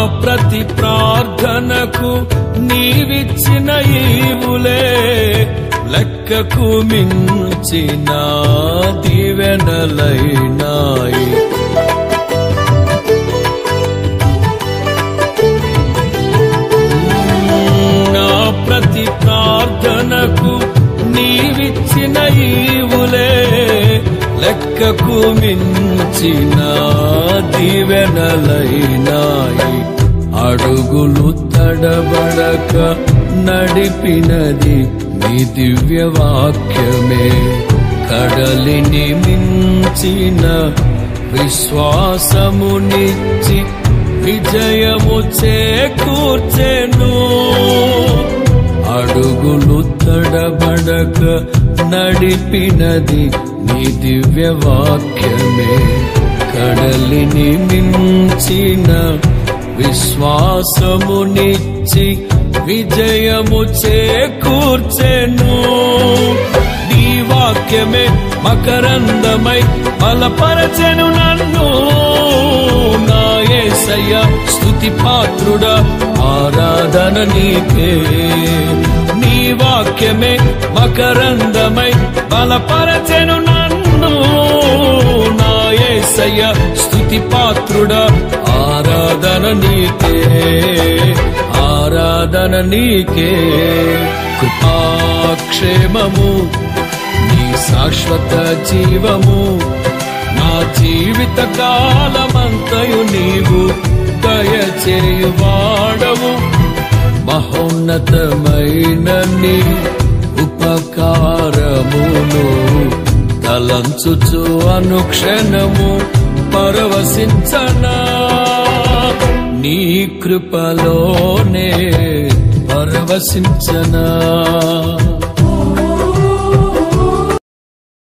ప్రతి ప్రార్థనకు నీవిచ్చిన ఈవులే లెక్కకు మించిన దీవెనలైనాయి నా ప్రతి ప్రార్థనకు నీవిచ్చిన ఈవులే లెక్కకు మించిన దీవెనలైనాయి అడుగులు తడబడక నడిపినది నీ దివ్య వాక్యమే కడలిని మించిన విశ్వాసమునిచ్చి విజయము చేకూర్చెను అడుగులు తడబడక నడిపినది నీ దివ్య వాక్యమే కడలిని మించిన విశ్వాసమునిచ్చి విజయము చేకూర్చెను నీ వాక్యమే మకరందమై బలపరచెను నన్ను నా యేసయ్య స్తుతి పాత్రుడా ఆరాధన నీకే నీ వాక్యమే మకరందమై బలపరచెను నన్ను నా యేసయ్య స్తుతి పాత్రుడా ఆరాధన నీకే ఆరాధన నీకే కృపాక్షేమము నీ శాశ్వత జీవము నా జీవిత కాలమంతయు నీవు దయచేయువాడవు మహోన్నతమైన నీ ఉపకారమును తలంచుచు అనుక్షణము పరవశించనా నీ కృపలోనే పరవశించనా